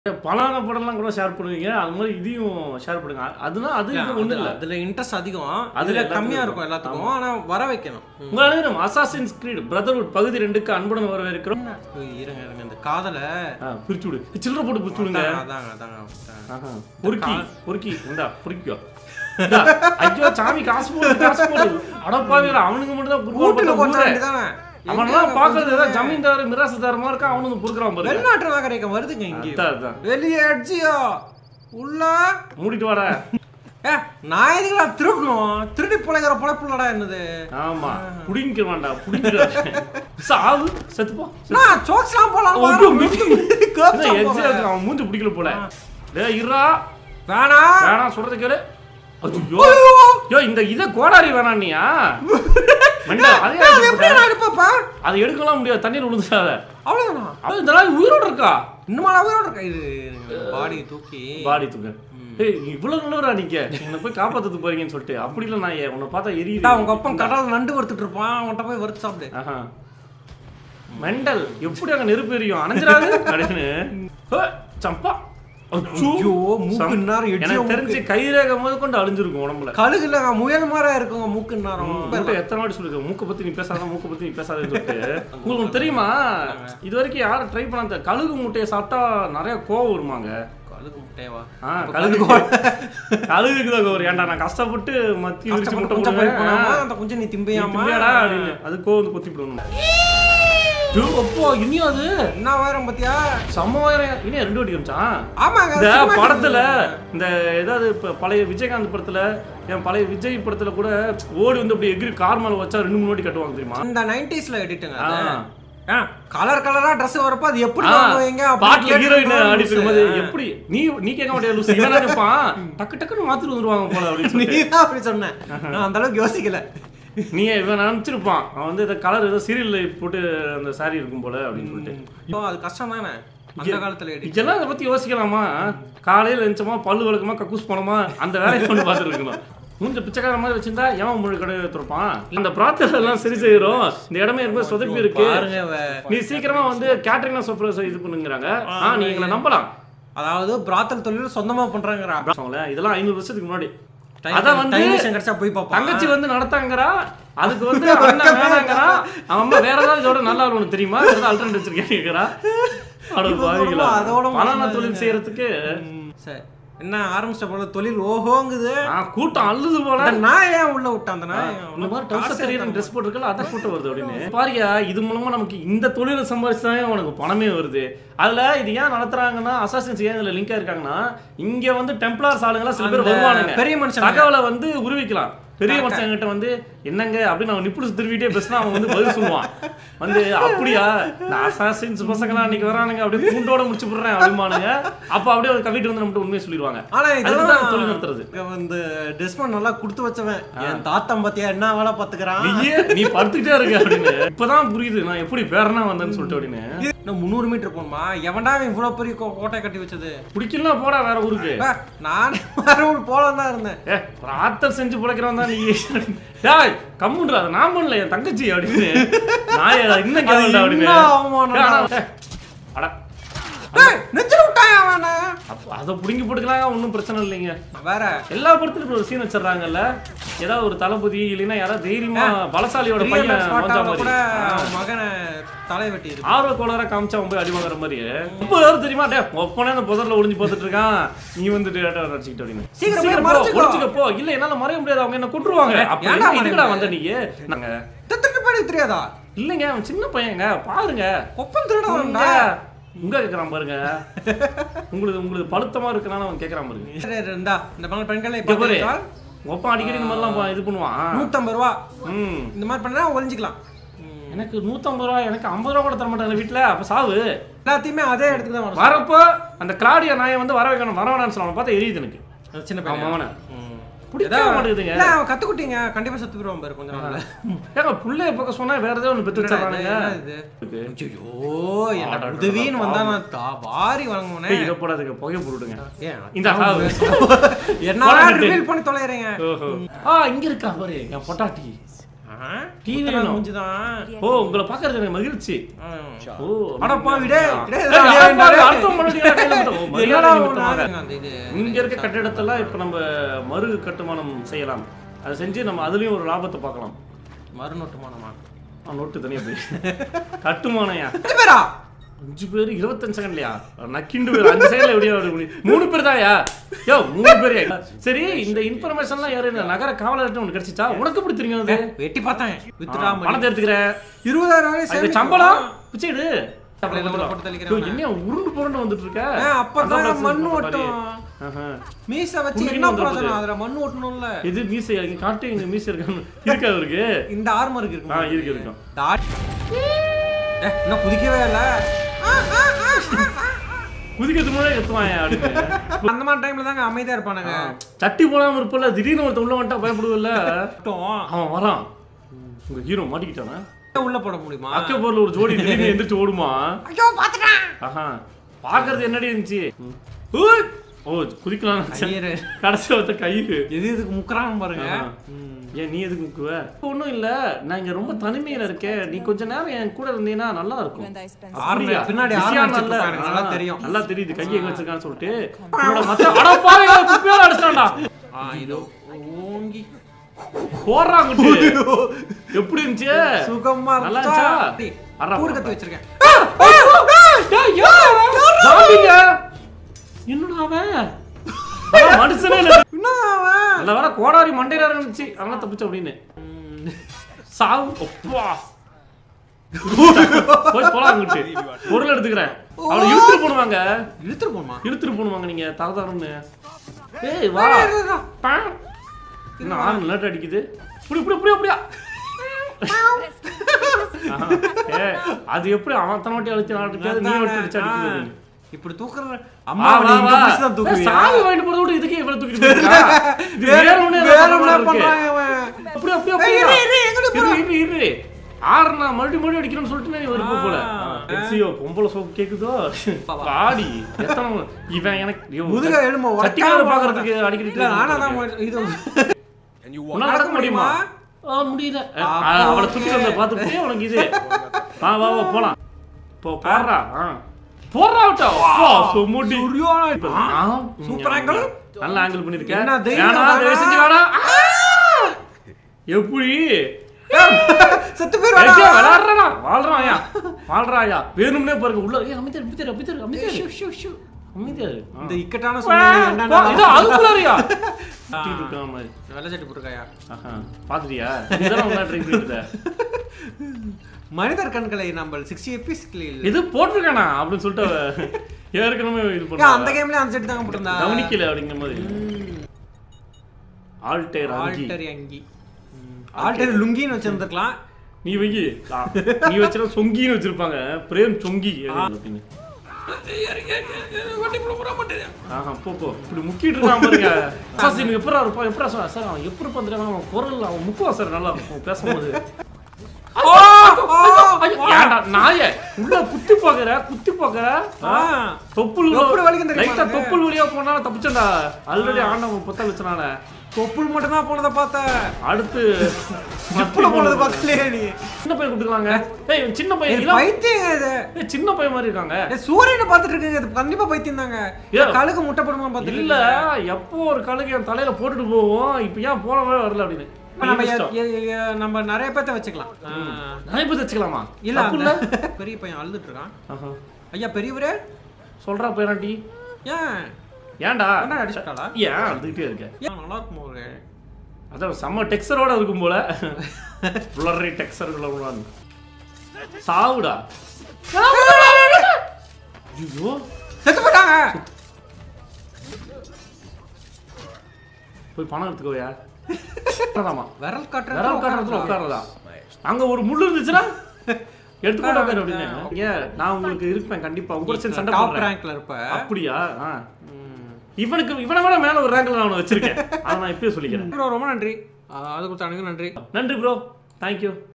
பலான படம்லாம் கூட ஷேர் பண்ணுவீங்க அது மாதிரி இதையும் ஷேர் பண்ணுங்க அதுனா அது இது ஒண்ணு இல்ல அதுல இன்ட்ரெஸ்ட் அதிகம் அதுல அதுல எல்லாத்துக்கும் கம்மியா இருக்கும் எல்லாத்துக்கும் ஆனா வர வைக்கணும் ம். உங்கள் அனைவரும் அசாசின்ஸ் கிரீட் பிரதர்வுட் பகுதி ரெண்டுக்கு அன்புடன் வரவேற்கிறோம் ஏய், இருங்க இருங்க இந்த காதலை ஆ, பிரிச்சு விடு சில்லற போட்டு பிரிச்சு விடுங்க அதாங்க அதாங்க அதாங்க. ஆஹா. பொறுக்கி பொறுக்கி இந்தா பொறுக்கிக்கோ இந்தா. ஐயோ சாமி காசு போடு காசு போடு அடப்பாவில அவனுக்கு மட்டும் தான் கூட்டுல கொஞ்சம் பொறுக்க வேண்டியதானே அவன்லாம் பாக்குறது ஏதாவது ஜமீன்தார் மிராசுதாரமா இருக்கா அவனுக்கு பொறுக்கிறான் பாரு வெளிநாட்டு நாகரிகம் வருதுங்க இங்க அதான், அதான். வெளியே அடிச்சியா உள்ள மூடிட்டு வாடா ஏ நான் எதுக்குடா திருடணும் திருடி பிழைக்கிற பிழைப்புலடா என்னது ஆமா புடிங்க வேண்டாம் புடிங்க சாவு செத்துப்போ நான் சோக்ஸ்லாம் போலாம் ஐயோ, எக்ஸாக்ட் அவன் மூஞ்சி பிடிக்கல போல டேய் இருடா வேணாம் வேணாம் சொல்றது கேளு ஐயோ யோ இந்த இத கோடாரி வேணாம்னியா மண்டா அதே அது எப்படி நான் எடுப்பப்பா அதை எடுக்கலாம் முடியாது தண்ணீர் விழுந்துடாத அவ்வளவுதானா அவன் இந்த நாள் உயிரோட இருக்கா இன்னும் உயிரோட இருக்கா இது பாடி தூக்கி பாடி தூக்க ஏய் இவ்வளவு நல்லவரா நீங்க என்ன போய் காப்பாத்துட்டு போறீங்கன்னு சொல்லிட்டு அப்படி இல்ல நான் ஏன் உன்னை பார்த்தா எரியுது டா, உங்க அப்பன் கடல் நண்டு வறுத்துட்டு இருப்பான் அவன்கிட்ட போய் வறுத்து சாப்பிடு ஆஹா. மெண்டல் எப்படி அங்க நெருப்பு எரியும் அணைஞ்சிராது அப்படின்னு ஹே, சம்பா அச்சோ. ஐயோ, மூக்கு சம்- இந்நேரம் எட்ஜியா எனக்கு மூக்கு. தெரிஞ்சு கைரேகை முதல் கொண்டு அழிஞ்சிருக்கும் உடம்புல கழுகு இல்ல முயல் மாதிரி இருக்குங்க மூக்கு நேரம் உங்கள்கிட்ட எத்தனை வாட்டி சொல்லிருக்கேன் மூக்கை பத்தி நீ பேசாத மூக்கை பத்தி நீ பேசாதன்னு சொல்லிட்டு உங்களுக்கு ஒண்ணு தெரியுமா இது வரைக்கும் யாரும் ட்ரை பண்ணாத கழுகு முட்டையை சாப்பிட்டா நிறைய கோவம் வருமாங்க கழுகு முட்டையவா ஆ, கழுகு கழுகுக்கு தான் ஒரு ஏன்டா நான் கஷ்டப்பட்டு மத்தி விரிச்சு முட்டை கொஞ்சம் போய் போடுவேன் போனாமா அந்த கொஞ்சம் நீ திம்பியாமா திம்பியாடா அப்படின்னு அது கோவம் வந்து கொத்தி விடுவோம் அப்போ இனியும் அது என்ன வேறம் பாத்தியா செம்ம வயரம் இனியும் ரெண்டு வாட்டி காமிச்சான் ஆமாங்க இந்த cinematic படத்துல இந்த ஏதாவது இப்ப பழைய விஜயகாந்த் படத்துல என் பழைய விஜய் படத்துல கூட ஓடி வந்து அப்படி எகிரி கார் மேல வச்சா ரெண்டு மூணு வாட்டி கட்டுவாங்க தெரியுமா இந்த 90s ல எடிட்டுங்க ஆ. கலர் கலரா Dress வரப்ப அது எப்படி ஆ, வாங்குவீங்க அப்படி பாட்டுல கேட்டு ஹீரோயின் போகணும் ஆடிட்டு லூசு. இருக்கும்போது எப்படி நீ நீ கேட்க மாட்டியா லூசு இவன் நினைப்பான் டக்கு டக்குன்னு மாத்திட்டு வந்துருவாங்க போல அப்படின்னு நீ சொல்லிட்டு தான் அப்படி சொன்ன நான் அந்த அளவுக்கு யோசிக்கல நீ இவன் நினைச்சிருப்பான் அவன் வந்து இந்த கலர் ஏதோ சீரியல்ல போட்டு அந்த saree இருக்கும் போல அப்படின்னு சொல்லிட்டு இப்போ அது கஷ்டம் தானே அந்த காலத்துல எடிட் இதெல்லாம் அதை பத்தி யோசிக்கலாமா காலையில எழுந்தோமா பல்லு விளக்கமா கக்கூஸ் போனோமா அந்த வேலையை கொண்டு பார்த்துட்டு இருக்கணும் மூஞ்ச பிச்சைக்கார மாதிரி வச்சிருந்தா எவன் முழு கடை எடுத்துருப்பான் இந்த பிரார்த்தனை எல்லாம் சரி செய்யறோம் இந்த இடமே ரொம்ப சொதப்பி இருக்கு பாருங்க அவ- நீ சீக்கிரமா வந்து கேட்டரிங் சர்ப்ரைஸ் இது பண்ணுங்கிறாங்க ஆ நீ எங்களை நம்பலாம் அதாவது பிராத்தல் தொழில் சொந்தமா பண்றாங்கறா சொல்லுங்களேன், இதெல்லாம் ஐநூறு வருஷத்துக்கு முன்னாடி Time- அதான் வந்து time machine கிடைச்சா போய் பாப்பா தங்கச்சி வந்து நடத்தாங்கிறா அதுக்கு வந்து அண்ணன் வேணாங்கிறா அவன் அம்மா வேற ஏதாவது இதோட நல்லா உனக்கு தெரியுமா வேற ஏதாவது அல்டர்னேட் வச்சிருக்கேன் கேட்கிறா அட இப்ப பாவிகளா அதோட பணம் மோசமா தொழில் செய்யறதுக்கு ம், சரி என்ன ஆரம்பிச்ச போல தொழில் ஓஹோங்குது ஆ, கூட்டம் அள்ளுது போல அந்த நாய் ஏன் உள்ள விட்டான் அந்த நாய் இந்த மாதிரி டவுசர் தெரியும் ட்ரெஸ் போட்டிருக்கல அதான் கூட்டம் வருது அப்படின்னு பாரியா இது மூலமா நமக்கு இந்த தொழிலை சம்பாதிச்சு தான் உனக்கு பணமே வருது அதுல இது ஏன் நடத்துறாங்கன்னா அசாசின்ஸ் ஏன் இதுல லிங்கா இருக்காங்கன்னா இங்க வந்து டெம்ப்ளார்ஸ் ஆளுங்களா சில பேர் அந்த வருவானுங்க பெரிய மனுஷங்க. தகவலை வந்து உருவிக்கலாம் பெரிய மனுஷங்கிட்ட வந்து என்னங்க அப்படின்னு அவன் நிப்புடு திருவிட்டே பேசினா அவன் வந்து பதில் சொல்லுவான் வந்து அப்படியா இந்த அசாசின்ஸ் பசங்களா அன்னைக்கு வரானுங்க அப்படியே பூண்டோட முடிச்சு போடுறேன் அப்படிமானுங்க அப்ப அப்படியே ஒரு கவிட்டு வந்து நம்மகிட்ட உண்மையை சொல்லிடுவாங்க ஆனா அதுதான் இதெல்லாம் தொழில் நடத்துறது இங்க வந்து டெஸ்மன் நல்லா கொடுத்து வச்சவன் என் தாத்தன் பாத்தியா என்ன வேலை பாத்துக்கிறான் நீயே நீ படுத்துக்கிட்டே இருக்க அப்படின்னு இப்பதான் புரியுது நான் எப்படி பேரனா வந்தேன்னு சொல்லிட்டு அப்படின்னு இன்னும் முந்நூறு மீட்டர் போகணுமா எவன்டா இவன் இவ்வளவு பெரிய கோ- கோட்டை கட்டி வச்சது பிடிக்கலாம் போடா வேற ஊருக்கு பே, நானே மறுபடியும் போலாம் தான் இருந்தேன் ஏ பிரார்த்தம் செஞ்சு பிழைக்கிறவன் தான் நீ டேய் கம்முன்றா அதை நான் பண்ணல என் தங்கச்சி அப்படின்னு நான் ஏ- இன்னும் கேவலடா அப்படின்னு இன்னும் அவமானம். ஏய், ஆனா, ஏய், அட டேய், நெஞ்சில விட்டான் அவன அப்ப அதை புடுங்கி போட்டுக்கலாம் ஒன்றும் பிரச்சனை இல்லைங்க வேற எல்லா படத்துலயும் இப்படி ஒரு சீன் வச்சிடறாங்கல்ல ஏதாவது ஒரு தளபதி இல்லைன்னா யாராவது தைரியமா பலசாலியோட Real பையன் life spot வந்தா ஆல கூட மாதிரி அவன் மகனை தலை வெட்டி இருக்கு ஆர்வ கோளாரா காமிச்சா அவன் போய் அடிவாங்கிற மாதிரி இப்போ யாரும் தெரியுமா டே ஒப்பனே அந்த புதர்ல ஒளிஞ்சு பார்த்துட்டு இருக்கான் நீ வந்து டேட்டா அடிச்சுக்கிட்டு அப்படின்னு சீக்கிரம் போய் போ, மறைச்சுக்கோ. ஒளிச்சுக்க போ இல்ல என்னால மறைய முடியாது அவங்க என்ன கொட்டுருவாங்க அப்ப ஏன்டா என்ன இதுக்குடா மறைய வந்த நீங்க நாங்க திட்டு பண்ணி தெரியாதா இல்லைங்க அவன் சின்ன பையங்க பாருங்க கொப்பன் உங்க திருடா உங்க கேக்குறான் பாருங்க உங்களுக்கு உங்களுக்கு பழுத்தமா இருக்கனால அவன் கேக்குறான் பாருங்க சரி இருந்தா இந்த பக்கம் பெண்களை இங்க பாரு பார்த்தால் உங்க அப்பா அடிக்கடி இந்த மாதிரிலாம் பா- இது பண்ணுவான் நூத்தம்பது ரூபா ம் இந்த மாதிரி பண்ணா ஒளிஞ்சிக்கலாம் ம். எனக்கு நூத்தம்பது ரூபா எனக்கு ஐம்பது ரூபா கூட தர மாட்டாங்க வீட்டுல அப்ப சாவு எல்லாத்தையுமே அதே இடத்துக்கு தான் வரும் வரப்போ அந்த கிளாடியா நாயை வந்து வர வைக்கணும் வர வேணாம்னு சொல்லுவாங்க பார்த்தா எரியுது எனக்கு அது சின்ன அவன் பையன் அவனை ம். பிடிக்கவே ஏதா- மாட்டேங்குதுங்க இல்ல, அவன் கத்துக்குட்டீங்க கண்டிப்பா செத்து போயிருவான் பாரு கொஞ்ச நாள்ல ஏங்க புள்ளைய பக்கம் சொன்னா வேற ஏதோ ஒன்று பெற்று வச்சிடறானுங்க என்ன இது ஐயோ என்ன உதவின்னு வந்தா நான் தா- வாரி வழங்குவனே இதை போடாதுங்க புகை போட்டுடுங்க ஏன் இந்த சாவு என்ன ரிவீல் பண்ணி தொலைறீங்க ஓஹோ. ஆ இங்க இருக்கா பாரு என் பொட்டாட்டி ஆ, டிவி டிவி வேணும். முடிஞ்சுதான் ஓ உங்களை பார்க்கறது எனக்கு மகிழ்ச்சி ஓ அடப்பா, விடு. டேய், ஏய், டேய், அடப்பா, டேய். அர்த்தம் பண்ணுறீங்களா கையில மட்டும்? ஓ, மரியாதை என்னடா நிமித்தமாக. ஒண்ணு அந்த இது இங்க இருக்க கட்டிடத்தெல்லாம் இப்ப நம்ம மறு கட்டுமானம் செய்யலாம் அதை செஞ்சு நம்ம அதுலயும் ஒரு லாபத்தை பார்க்கலாம் மறுநொட்டுமானமா ஆ, நோட்டு தனியா போய் கட்டுமானயா அஞ்சு பேரா அஞ்சு பேர் இருபத்தஞ்சு செகண்ட்லயா நக்கிண்டு பேர் அஞ்சு செகண்ட்ல எப்படியா வர முடியும் மூணு பேர் தான்யா யோ மூணு பேர் சரி இந்த இன்ஃபர்மேஷன்லாம் யாரு இந்த நகர காவலர்கிட்ட உனக்கு கிடைச்சிச்சா உனக்கு எப்படி தெரியும் அது வெட்டி பார்த்தேன் வித்துடா ஆ, பணத்தை எடுத்துக்கிறேன் இருபதாயிரம் ரூபாய் அது சேமிக்கலாம். சம்பளம் பிச்சைடு அப்படியே நம்மள போட்டு தள்ளிக்கிறவன. என்ன உருண்டு புரண்டு வந்துட்டு இருக்க ஆ, அப்பதான் அதான் மண்ணு மாதிரி. ஓட்டும் ஆஹா. மீச வச்சு உனக்கு என்ன என்ன பிரயோஜனம் வந்துருது? அதுல மண்ணு ஓட்டணும்ல எது மீசை இங்க காட்டு இங்க மீசை இருக்கான்னு இருக்கா அவருக்கு இந்த ஆர்மருக்கு ஆ இருக்கு இருக்கு இருக்கும் இந்த ஆட்- ஏ, இன்னும் குதிக்கவே இல்ல குதிக்கிறதுக்கு முன்னாடி கத்துவான் அப்படின்னு அந்த மாதிரி டைம்ல தாங்க அமைதியா இருப்பானுங்க சட்டி போடாம இருப்பல திடீர்னு ஒருத்த உள்ள வந்துட்டா பயப்படுவல்ல மட்டும் அவன் வரான் உங்க ஹீரோ மாட்டிக்கிட்டானா உள்ள போட முடியுமா அக்கப்போர்ல ஒரு ஜோடி திடீர்னு எந்திரிச்சு ஓடுமா ஐயோ பாத்துட்டேன் ஆஹா பாக்குறது என்னடி இருந்துச்சு ஊய்! ஓ குதிக்கலாம் ஐயரு. கடைசி ஒருத்த கயிறு எது இதுக்கு முக்கறான் பாருங்க ஆ. ஏன் நீ எதுக்கு முக்குவ ஒன்றும் இல்ல நான் இங்க ரொம்ப தனிமையில இருக்கேன் நீ கொஞ்ச நேரம் என் கூட இருந்தீங்கன்னா நல்லா இருக்கும் When I spend ஆர்மி அப்படியா? பின்னாடி பிஸியா ஆர்மி நல்ல- எனக்கு நல்லா ஆ, தெரியும் நல்லா தெரியுது கையை எங்க வச்சிருக்கான்னு சொல்லிட்டு உன்னோட மத்த அட பாருங்க குப்பியால அடிச்சான்டா ஆ இதோ ஓங்கி போடுறாங்க எப்படி இருந்துச்சு சுகமா நல்லா இருந்துச்சா இருந்துச்சா? டேய், அட்ரா, கூறு அட்ரா. கத்தி வச்சிருக்கேன் ஏய், ஏன்? ஜாம்பிங்க. என்னடா அவன் அதான் மனுஷனே இல்ல. என்ன அவன் நல்ல வேலை கோடாரி மண்டையில இருந்துச்சு அதெல்லாம் தப்பிச்சு அப்படின்னு சாவு ஒப்பா போய் போலாம் அங்கிட்டு பொருள் எடுத்துக்கிறேன் அவளை இழுத்துட்டு போடுவாங்க இழுத்துட்டு போமா இழுத்துட்டு போடுவாங்க நீங்க தரதரன்னு ஏய் வா பா. என்ன ஆறு லேட் அடிக்குது இப்படி இப்படி இப்படி அப்படியா ஆஹா. ஏய், அது எப்படி அவன் தன வாட்டி அழிச்சு நாட்டுக்காது நீ விட்டு அடிச்சு அடிக்குது நீ. இப்படி தூக்குற வா, அம்மா வா, அவனை இங்க வா. பிடிச்சு தான் ஏய், தூக்குவியா சாவி வாங்கிட்டு போறத விட இதுக்கே இவ்வளவு தூக்கிட்டு போயிருக்கா? இது வேற ஒண்ணு ஏதோ வேற பண்ற என்ன மாதிரி இருக்கு. பண்றான் அவன் அப்படி அப்படி ஏய், அப்படியா? இரு, இரு, எங்கடி இரு, இரு, இரு. ஆறுனா மறுபடியும் மறுபடியும் அடிக்கணும்னு சொல்லிட்டு நீ ஒரு போல ஆ. எக்ஸியோ பொம்பளை சோப்பு கேக்குதோ பாடி எத்தனை இவன் எனக்கு ஐயோ, முதுக எலும்பு சட்டிக்கார உடைக்காம பாக்குறதுக்கு அடிக்கடி இல்ல நானா தான் மு- இது உன்னால நடக்க முடியுமா ஆ, முடியல ஆ, அப்போ அவளை தூக்கி okay. வந்த பார்த்துட்டு உனக்கு இது வா வா வா போலாம் போ போடுறா ஆ. போடுறா விட்டா அப்பா சொம்முடி சரியான ஆ, சூப்பர் ஆங்கிள் நல்ல ஆங்கிள் பண்ணிருக்கேன் என்ன தைரியம் வேணா வேணா? தயவு செஞ்சு வேணா ஆ! எப்படி செத்து பேர் ஏச்சே, விளையாடுறானா வாழ்றான் ஐயா வாழ்றான் ஐயா வேணும்னே பாருங்க உள்ள ஏய் அமைதியாரு அமைதியாரு அமைதியாரு அமைதியாரு அமைதியாரு ஆ. இந்த இக்கட்டான வா, சூழ்நிலை வா, இது என்ன அதுக்குள்ளாரியா சுத்திட்டு இருக்க மாதிரி வெள்ளச்சட்டி போட்டுருக்காயா ஆஹா பாத்துட்டியா இதெல்லாம் உள்ள ட்ரை பண்ணிட்டு மனிதர் கண்களை நம்ம சிக்ஸ்டி எபிஸ்களில் இது போட்டிருக்கானா அப்படின்னு சொல்லிட்டு அவ ஏற்கனவே இது அந்த பண்ணா கேம்ல அந்த செட் தாங்க போட்டிருந்தா கவனிக்கல அப்படிங்கிற மாதிரி ஆல்டேர் அங்கி ஆல்டர் அங்கி ஆல்டர் லுங்கின்னு வச்சிருந்துருக்கலாம் நீ வைக்கி ஆ, நீ வச்சிருக்க சொங்கின்னு வச்சிருப்பாங்க பிரேம் சொங்கி அப்படின்னு ஆஹா போ போ இப்படி முக்கிட்டு இருக்கான் பாருங்க அசாசின் எப்படா இருப்பான் எப்படா சார் சார் அவன் எப்படி பண்றான் அவன் குரல் அவன் முக்குவா சார் நல்லா இருக்கும் பேசும்போது ஐயோ, ஏன்டா நாயே உள்ள குத்தி பாக்குற குத்தி பாக்குற ஆ. தொப்புள் எப்படி வலிக்கும் தெரியுமா லைட்டா எனக்கு? தொப்புள் வழியா போனா தப்பிச்சண்டா ஆல்ரெடி ஆண்டவன் புத்த வச்சனால தொப்புள் மட்டும் தான் போனதை பார்த்த அடுத்து ஜிப்புல போனதை பார்க்கலையே நீ சின்ன பையன் கூப்பிட்டுக்கலாங்க ஏய் இவன் சின்ன பையன் ஏய், இளம் பைத்தியங்க இது ஏய், சின்ன பையன் மாதிரி இருக்காங்க ஏய், சூரியனை பார்த்துட்டு இருக்கீங்க இது கண்டிப்பா பைத்தியம் தாங்க ஏ. கழுகு முட்டை போடுமா பார்த்துட்டு இல்ல எப்போ ஒரு கழுகு என் தலையில போட்டுட்டு போவோம் இப்ப ஏன் போனவே வரல அப்படின்னு இப்ப நம்ம நீ எ- இஷ்டம். எ- எ- நம்ம நிறைய பேர்த்த வச்சுக்கலாம் ஆ. நிறைய பேர் வச்சுக்கலாமா இல்ல தப்பு அந்த இல்ல பெரிய பையன் அழுதுட்டு இருக்கான் ஆஹா. ஐயா பெரியவரே சொல்றா பேராண்டி ஏன் ஏன்டா என்ன அடிச்சுட்டாளா ஏன் அழுதுகிட்டே இருக்க ஏன் நல்லா இருக்கும் ஒரு அதான் செம்ம டெக்ஸரோட இருக்கும் போல புலரி டெக்ஸர் சாவுடா ஐயோ செத்து போயிட்டாங்க போய் பணம் எடுத்துக்கோயா உட்காரலாமா விரல் காட்டுற விரல் காட்டுறதுல உட்காரதா அங்க ஒரு முள்ளு இருந்துச்சுன்னா எடுத்துக்கோட உட்காரு அப்படின்னு ஏன் நான் உங்களுக்கு இருப்பேன் கண்டிப்பா உங்க கூட சேர்ந்து சண்டை டாப் போடுறேன் ரேங்க்ல இருப்ப அப்படியா ஆ. ம். இவனுக்கு இவனை விட மேல ஒரு ரேங்க்ல நான் அவனை வச்சிருக்கேன் அதை நான் இப்பயே சொல்லிக்கிறேன் bro, ரொம்ப நன்றி ஆ, அது கொடுத்த அனைவருக்கும் நன்றி நன்றி ப்ரோ தேங்க்யூ